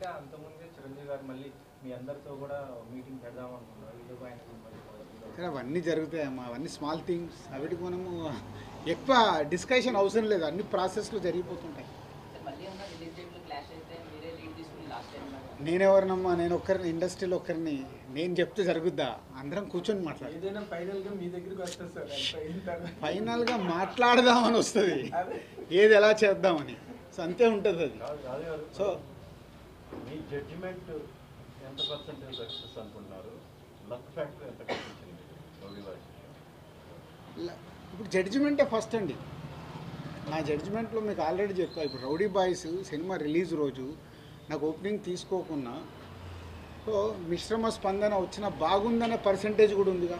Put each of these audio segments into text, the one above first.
అంటే అంతకుముందే చిరంజీవి గారు మళ్ళీ మీ అందరితో కూడా మీటింగ్ పెడదాం అనుకున్నారు ఇది ఆయన మళ్ళీ సరే అవన్నీ జరుగుతాయమ్మా అవన్నీ స్మాల్ థింగ్స్ అవిటికి మనము ఎక్కువ డిస్కషన్ అవసరం లేదు అన్ని ప్రాసెస్లు జరిగిపోతుంటాయి సార్ మళ్ళీ ఏమన్నా రిలీజ్ డేట్లు క్లాష్ అయితే మీరే లీడ్ తీసుకుని లాస్ట్ టైం లాగా నేనెవరినమ్మా నేను ఒక్కరిని ఇండస్ట్రీలో ఒక్కరిని నేను చెప్తే జరుగుద్దా అందరం కూర్చొని మాట్లాడు ఏదైనా ఫైనల్ గా మీ దగ్గరికి వస్తుంది సార్ అది అయిన తర్వాత ఫైనల్గా మాట్లాడదామని వస్తుంది అదే ఏది ఎలా చేద్దామని సో అంతే ఉంటుంది అది రాజు రాజు గారు సో మీ జడ్జిమెంట్ ఎంత పర్సెంటేజ్ సక్సెస్ అనుకుంటున్నారు లక్ ఫ్యాక్టర్ ఎంత కనిపించింది రవి వారి ల- ఇప్పుడు జడ్జిమెంటే ఫస్ట్ అండి నా జడ్జిమెంట్లో మీకు ఆల్రెడీ చెప్పా ఇప్పుడు రౌడీ బాయ్స్ సినిమా రిలీజ్ రోజు నాకు ఓపెనింగ్ తీసుకోకున్నా సో మిశ్రమ స్పందన వచ్చిన బాగుందనే పర్సంటేజ్ కూడా ఉందిగా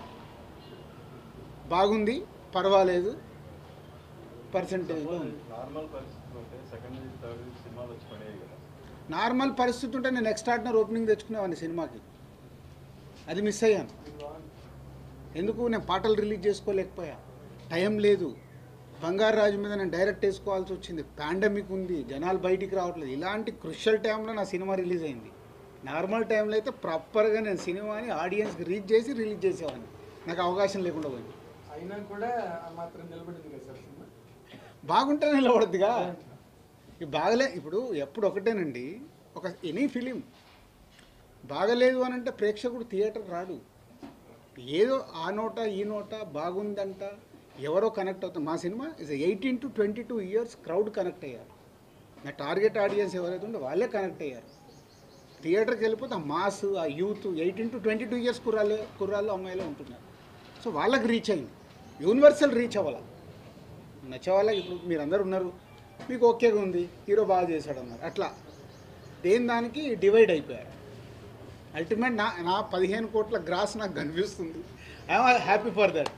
బాగుంది పర్వాలేదు పర్సంటేజ్లో ఉంది నార్మల్ పరిస్థితులు ఉంటే సెకండ్ వీక్ థర్డ్ వీక్ సినిమాలు వచ్చి పడేవి కదా నార్మల్ పరిస్థితి ఉంటే నేను ఎక్స్ట్రాడినరీ ఓపెనింగ్ తెచ్చుకునేవాడిని సినిమాకి అది మిస్ అయ్యాను ఎందుకు నేను పాటలు రిలీజ్ చేసుకోలేకపోయా టైం లేదు బంగారు రాజు మీద నేను డైరెక్ట్ వేసుకోవాల్సి వచ్చింది పాండమిక్ ఉంది జనాలు బయటికి రావట్లేదు ఇలాంటి క్రుషల్ టైంలో నా సినిమా రిలీజ్ అయింది నార్మల్ టైంలో అయితే ప్రాపర్గా నేను సినిమాని ఆడియన్స్కి రీచ్ చేసి రిలీజ్ చేసేవాడిని నాకు అవకాశం లేకుండా పోయింది అయినా కూడా ఆ మాత్రం నిలబడింది కదా సార్ సినిమా బాగుంటే నిలబడద్దుగా ఇది బాగలే ఇప్పుడు ఎప్పుడు ఒకటేనండి ఒక ఎనీ ఫిలిం బాగలేదు అని అంటే ప్రేక్షకుడు థియేటర్ రాడు ఏదో ఆ నోట ఈ నోట బాగుందంట ఎవరో కనెక్ట్ అవుతారు మా సినిమా is eighteen to twenty two years crowd connect అయ్యారు నా టార్గెట్ ఆడియన్స్ ఎవరైతే ఉందో వాళ్ళే కనెక్ట్ అయ్యారు థియేటర్కి వెళ్ళిపోతే ఆ మాస్ ఆ youth eighteen to twenty two years కుర్రాలే కుర్రాళ్ళు అమ్మాయిలే ఉంటున్నారు సో వాళ్ళకి రీచ్ అయింది యూనివర్సల్ రీచ్ అవ్వాలి నచ్చే వాళ్ళకి ఇప్పుడు మీరు అందరు ఉన్నారు మీకు ఓకేగా ఉంది హీరో బాగా చేశాడు అన్నారు అట్లా దేని దానికి డివైడ్ అయిపోయారు అల్టిమేట్ నా నా పదిహేను కోట్ల గ్రాస్ నాకు కనిపిస్తుంది ఐఎమ్ హ్యాపీ ఫర్ దట్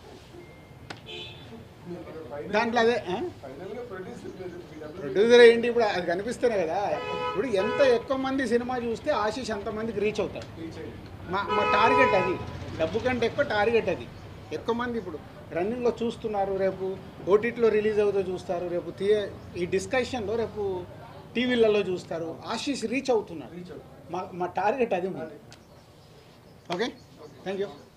దాంట్లో అదే ఆ? ఫైనల్ గా ప్రొడ్యూసర్ ప్రొడ్యూసర్ ఏంటి ఇప్పుడు అది కనిపిస్తేనే కదా ఇప్పుడు ఎంత ఎక్కువ మంది సినిమా చూస్తే ఆశీష్ అంతమందికి రీచ్ అవుతాడు మా మా టార్గెట్ అది డబ్బు కంటే ఎక్కువ టార్గెట్ అది ఎక్కువ మంది ఇప్పుడు రన్నింగ్లో చూస్తున్నారు రేపు ఓటీటీలో రిలీజ్ అవుతూ చూస్తారు రేపు థియే ఈ డిస్కషన్లో రేపు టీవీలలో చూస్తారు ఆశీష్ రీచ్ అవుతున్నాడు రీచ్ అవుతుంది మా మా టార్గెట్ అది ఓకే థ్యాంక్ యూ